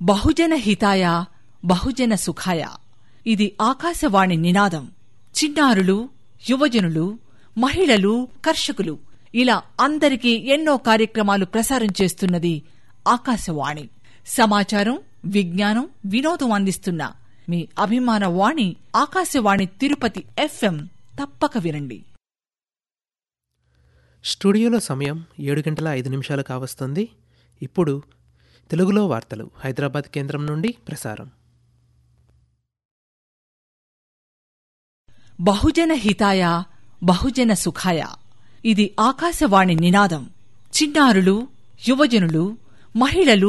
బహుజన హితాయ బహుజన సుఖాయ ఇది ఆకాశవాణి నినాదం చిన్నారులు యువజనులు మహిళలు కర్షకులు ఇలా అందరికీ ఎన్నో కార్యక్రమాలు ప్రసారం చేస్తున్నది ఆకాశవాణి సమాచారం విజ్ఞానం వినోదం అందిస్తున్న మీ అభిమాన వాణి ఆకాశవాణి తిరుపతి ఎఫ్ఎం తప్పక వినండి స్టూడియోలో సమయం ఏడు గంటల ఐదు నిమిషాలు కావస్తుంది ఇప్పుడు తెలుగులో వార్తలు హైదరాబాద్ కేంద్రం నుండి ప్రసారం బహుజన హితాయ బహుజన సుఖాయ ఇది ఆకాశవాణి నినాదం చిన్నారులు యువజనులు మహిళలు